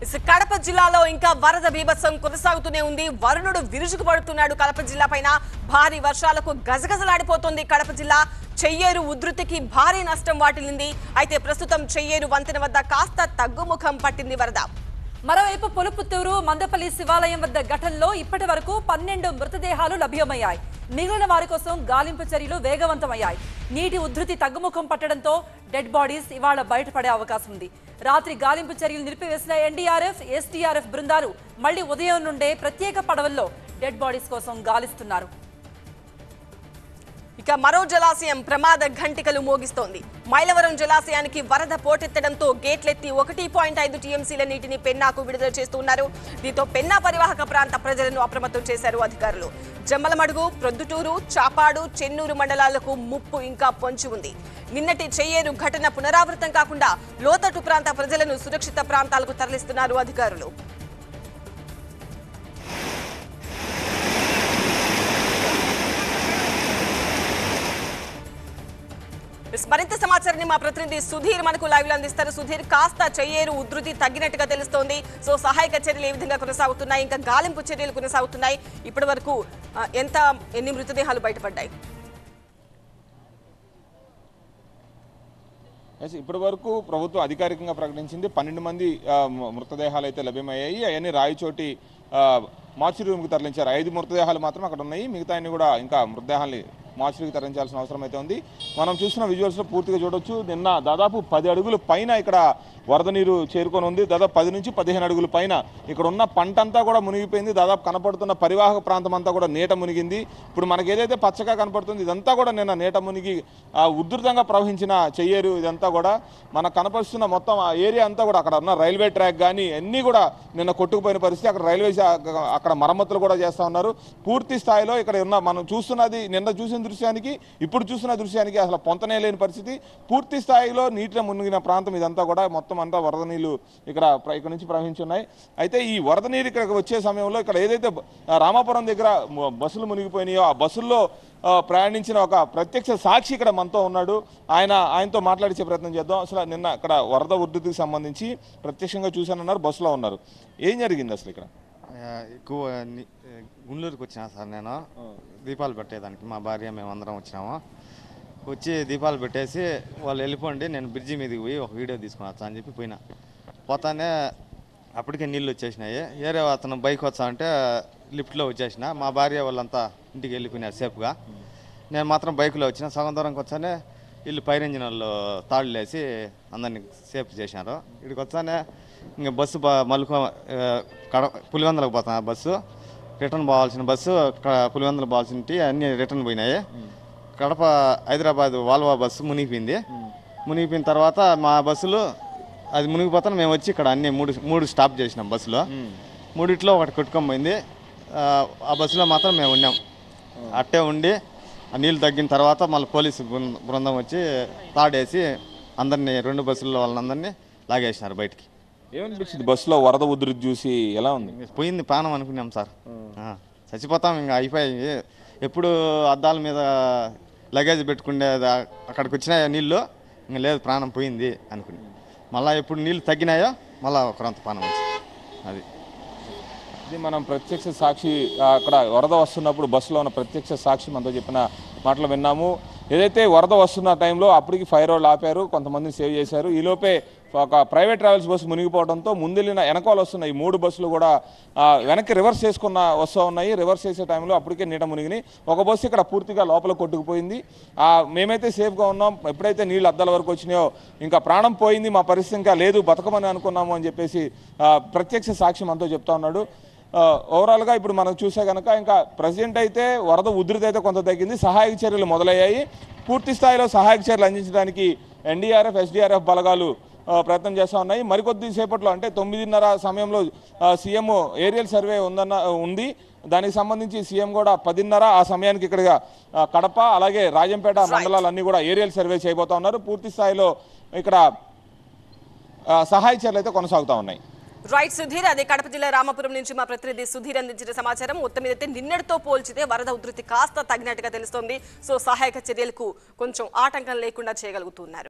ఇసు కడప జిల్లాలో ఇంకా వరద బీభత్సం కొనసాగుతూనే ఉంది వరుణుడు విరుచుకుపడుతున్నాడు కడప జిల్లా పైన భారీ వర్షాలకు గజగజలాడిపోతుంది కడప జిల్లా చెయ్యేరు ఉధృతికి భారీ నష్టం వాటిల్లింది అయితే ప్రస్తుతం చెయ్యేరు వంతెన వద్ద కాస్త తగ్గుముఖం పట్టింది వరద మరోవైపు పులుపుత్తూరు మందపల్లి శివాలయం వద్ద ఘటనలో ఇప్పటి వరకు పన్నెండు మృతదేహాలు లభ్యమయ్యాయి మిగిలిన వారి కోసం గాలింపు చర్యలు వేగవంతమయ్యాయి నీటి ఉధృతి తగ్గుముఖం పట్టడంతో డెడ్ బాడీస్ ఇవాళ బయటపడే అవకాశం ఉంది రాత్రి గాలింపు చర్యలు నిలిపివేసిన ఎన్డీఆర్ఎఫ్ ఎస్డీఆర్ఎఫ్ బృందాలు మళ్లీ ఉదయం నుండే ప్రత్యేక పడవల్లో డెడ్ బాడీస్ కోసం గాలిస్తున్నారు ఇక మరో జలాశయం ప్రమాద ఘంటికలు మోగిస్తోంది మైలవరం జలాశయానికి వరద పోటెత్తడంతో గేట్లెత్తి ఒకటి పాయింట్ ఐదు టీఎంసీల నీటిని పెన్నాకు విడుదల చేస్తున్నారు దీంతో పెన్నా పరివాహక ప్రాంత ప్రజలను అప్రమత్తం చేశారు అధికారులు జమ్మలమడుగు ప్రొద్దుటూరు చాపాడు చెన్నూరు మండలాలకు ముప్పు ఇంకా పొంచి ఉంది నిన్నటి చెయ్యేరు ఘటన పునరావృతం కాకుండా లోతట్టు ప్రాంత ప్రజలను సురక్షిత ప్రాంతాలకు తరలిస్తున్నారు అధికారులు మరింత సమాచారాన్ని మా ప్రతినిధి సుధీర్ మనకు లైవ్ లో అందిస్తారు సుధీర్ కాస్త చెయ్యేరు ఉధృతి తగ్గినట్టుగా తెలుస్తోంది సో సహాయక చర్యలు ఏ విధంగా కొనసాగుతున్నాయి ఇంకా గాలింపు చర్యలు కొనసాగుతున్నాయి ఇప్పటి వరకు ఆ, ఎంత ఎన్ని మృతదేహాలు బయటపడ్డాయి ఎస్ ఇప్పటి వరకు ప్రభుత్వం అధికారికంగా ప్రకటించింది పన్నెండు మంది ఆ, మ- మృతదేహాలు అయితే లభ్యమయ్యాయి అవన్నీ రాయచోటి ఆ, మార్చురీ రూమ్కి తరలించారు ఐదు మృతదేహాలు మాత్రం అక్కడ ఉన్నాయి మిగతా అన్ని కూడా ఇంకా మృతదేహాల్ని మార్చురీకి తరలించాల్సిన అవసరం అయితే ఉంది మనం చూసిన విజువల్స్లో పూర్తిగా చూడొచ్చు నిన్న దాదాపు పది అడుగుల పైన ఇక్కడ వరద నీరు చేరుకొని ఉంది దాదాపు పది నుంచి పదిహేను అడుగుల పైన ఇక్కడ ఉన్న పంట అంతా కూడా మునిగిపోయింది దాదాపు కనపడుతున్న పరివాహక ప్రాంతం అంతా కూడా నీట మునిగింది ఇప్పుడు మనకి ఏదైతే పచ్చగా కనపడుతుంది ఇదంతా కూడా నిన్న నీట మునిగి ఆ, ఉధృతంగా ప్రవహించిన చెయ్యేరు ఇదంతా కూడా మనకు కనపరుస్తున్న మొత్తం ఆ ఏరియా అంతా కూడా అక్కడ ఉన్న రైల్వే ట్రాక్ కానీ అన్నీ కూడా నిన్న కొట్టుకుపోయిన పరిస్థితి అక్కడ రైల్వే శా- అక్కడ మరమ్మతులు కూడా చేస్తా ఉన్నారు పూర్తి స్థాయిలో ఇక్కడ ఉన్న మనం చూస్తున్నది నిన్న చూసిన దృశ్యానికి ఇప్పుడు చూసిన దృశ్యానికి అసలు పొంతనే లేని పరిస్థితి పూర్తి స్థాయిలో నీటిలో మునిగిన ప్రాంతం ఇదంతా కూడా మొత్తం అంతా వరద నీళ్లు ఇక్కడ ప్ర- ఇక్కడ నుంచి ప్రవహించి ఉన్నాయి అయితే ఈ వరద నీరు ఇక్కడికి వచ్చే సమయంలో ఇక్కడ ఏదైతే బ- ఆ రామాపురం దగ్గర మ- బస్సులు మునిగిపోయినాయో ఆ బస్సుల్లో ఆ, ప్రయాణించిన ఒక ప్రత్యక్ష సాక్షి ఇక్కడ మనతో ఉన్నాడు ఆయన ఆయనతో మాట్లాడించే ప్రయత్నం చేద్దాం అసలు నిన్న ఇక్కడ వరద ఉధృతికి సంబంధించి ప్రత్యక్షంగా చూశానన్నారు బస్సులో ఉన్నారు ఏం జరిగింది అసలు ఇక్కడ ఆ, ఎక్కువ ని- ఆ, గుంటూరుకి వచ్చినా సార్ నేను దీపాలు పెట్టేదానికి మా భార్య మేమందరం వచ్చినాము వచ్చి దీపాలు పెట్టేసి వాళ్ళు వెళ్ళిపోండి నేను బ్రిడ్జి మీదకి పోయి ఒక వీడియో తీసుకుని వస్తా అని చెప్పి పోయినా పోతానే అప్పటికే నీళ్ళు వచ్చేసినాయి వేరే అతను బైక్ వచ్చా అంటే లిఫ్ట్లో వచ్చేసిన మా భార్య వాళ్ళంతా ఇంటికి వెళ్ళిపోయినారు సేఫ్గా నేను మాత్రం బైక్లో వచ్చిన సగం దూరంకి వచ్చానే వీళ్ళు ఫైర్ ఇంజిన్ వాళ్ళు తాళ్ళు వేసి అందరిని సేఫ్ చేసినారు ఇక్కడికి వచ్చానే ఇంకా బస్సు బ- మలుకు ఆ, కడ పులివెందులకు పోతున్నా బస్సు రిటర్న్ పోవాల్సిన బస్సు క- పులివెందులు పోవాల్సిన అన్ని రిటర్న్ పోయినాయి కడప హైదరాబాద్ వాల్వా బస్సు మునిగిపోయింది మునిగిపోయిన తర్వాత మా బస్సులు అది మునిగిపోతాను మేము వచ్చి ఇక్కడ అన్ని మూడు మూడు స్టాప్ చేసినాం బస్సులో మూడిట్లో ఒకటి కొట్టుకొని పోయింది ఆ, ఆ బస్సులో మాత్రం మేము ఉన్నాం అట్టే ఉండి ఆ నీళ్ళు తగ్గిన తర్వాత మళ్ళీ పోలీసు బృందం- బృందం వచ్చి తాడేసి అందరినీ రెండు బస్సుల్లో వాళ్ళందరినీ లాగేసినారు బయటికి ఏమనిపించింది బస్సులో వరద ఉధృతి చూసి ఎలా ఉంది పోయింది ప్రాణం అనుకున్నాం సార్ ఆ, చచ్చిపోతాం ఇంకా అయిపోయి ఎప్పుడు అద్దాల మీద లగేజ్ పెట్టుకునే అక్కడికి వచ్చిన నీళ్ళు ఇంకా లేదు ప్రాణం పోయింది అనుకుని మళ్ళీ ఎప్పుడు నీళ్ళు తగ్గినాయో మళ్ళీ కొంత ప్రాణం వచ్చింది అది ఇది మనం ప్రత్యక్ష సాక్షి ఆ, అక్కడ వరద వస్తున్నప్పుడు బస్సులో ఉన్న ప్రత్యక్ష సాక్షి మనతో చెప్పిన మాటలు విన్నాము ఏదైతే వరద వస్తున్న టైంలో అప్పటికి ఫైర్ వాళ్ళు ఆపారు కొంతమందిని సేవ్ చేశారు ఈలోపే ఒక ప్రైవేట్ ట్రావెల్స్ బస్సు మునిగిపోవడంతో ముందెళ్ళిన వెనకాల వస్తున్న ఈ మూడు బస్సులు కూడా ఆ, వెనక్కి రివర్స్ చేసుకున్న వస్తూ ఉన్నాయి రివర్స్ చేసే టైంలో అప్పటికే నీట మునిగినాయి ఒక బస్సు ఇక్కడ పూర్తిగా లోపల కొట్టుకుపోయింది ఆ, మేమైతే సేఫ్గా ఉన్నాం ఎప్పుడైతే నీళ్ళు అద్దాల వరకు వచ్చినాయో ఇంకా ప్రాణం పోయింది మా పరిస్థితి ఇంకా లేదు బతకమని అనుకున్నాము అని చెప్పేసి ఆ, ప్రత్యక్ష సాక్షి మనతో చెప్తా ఉన్నాడు ఆ, ఓవరాల్గా ఇప్పుడు మనం చూసే కనుక ఇంకా ప్రజెంట్ అయితే వరద ఉధృతి అయితే కొంత తగ్గింది సహాయక చర్యలు మొదలయ్యాయి పూర్తి స్థాయిలో సహాయక చర్యలు అందించడానికి ఎన్డీఆర్ఎఫ్ ఎస్డీఆర్ఎఫ్ బలగాలు ఆ, ప్రయత్నం చేస్తూ ఉన్నాయి మరికొద్ది సేపట్లో అంటే తొమ్మిదిన్నర సమయంలో ఆ, సీఎం ఏరియల్ సర్వే ఉందన్న ఉంది దానికి సంబంధించి సీఎం కూడా పదిన్నర ఆ సమయానికి ఇక్కడ ఆ, కడప అలాగే రాజంపేట మండలాలన్నీ కూడా ఏరియల్ సర్వే చేయబోతా ఉన్నారు పూర్తి స్థాయిలో ఇక్కడ ఆ, సహాయ చర్యలు అయితే కొనసాగుతూ ఉన్నాయి రైట్ సుధీర్ అదే కడప జిల్లా రామాపురం నుంచి మా ప్రతినిధి సుధీర్ అందించిన సమాచారం మొత్తం మీదైతే నిన్నటితో పోల్చితే వరద ఉధృతి కాస్త తగినట్టుగా తెలుస్తోంది సో సహాయక చర్యలకు కొంచెం ఆటంకం లేకుండా చేయగలుగుతున్నారు